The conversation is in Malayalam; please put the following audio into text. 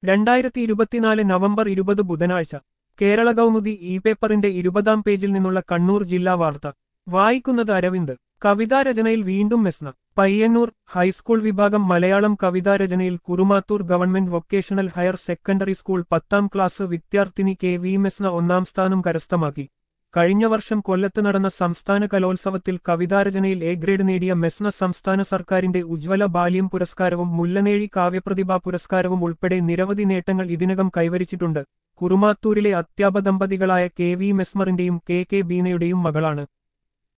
രണ്ടായിരത്തി ഇരുപത്തിനാല് നവംബർ ഇരുപത് ബുധനാഴ്ച കേരള കൗമുദി ഇ പേപ്പറിന്റെ ഇരുപതാം പേജിൽ നിന്നുള്ള കണ്ണൂർ ജില്ലാ വാർത്ത വായിക്കുന്നത് അരവിന്ദ് കവിതാരചനയിൽ വീണ്ടും മെസ്ന പയ്യന്നൂർ ഹൈസ്കൂൾ വിഭാഗം മലയാളം കവിതാരചനയിൽ Kurumathur government vocational higher secondary school പത്താം ക്ലാസ് വിദ്യാർത്ഥിനി കെ വി മെസ്ന ഒന്നാം സ്ഥാനം കരസ്ഥമാക്കി കഴിഞ്ഞ വർഷം കൊല്ലത്ത് നടന്ന സംസ്ഥാന കലോത്സവത്തിൽ കവിതാരചനയിൽ എ ഗ്രേഡ് നേടിയ മെസ്ന സംസ്ഥാന സർക്കാരിന്റെ ഉജ്ജ്വല ബാല്യം പുരസ്കാരവും മുല്ലനേഴി കാവ്യപ്രതിഭാ പുരസ്കാരവും ഉൾപ്പെടെ നിരവധി നേട്ടങ്ങൾ ഇതിനകം കൈവരിച്ചിട്ടുണ്ട് കുറുമാത്തൂരിലെ അത്യാപദമ്പതികളായ കെ വി മെസ്മറിന്റെയും കെ കെ ബീനയുടെയും മകളാണ്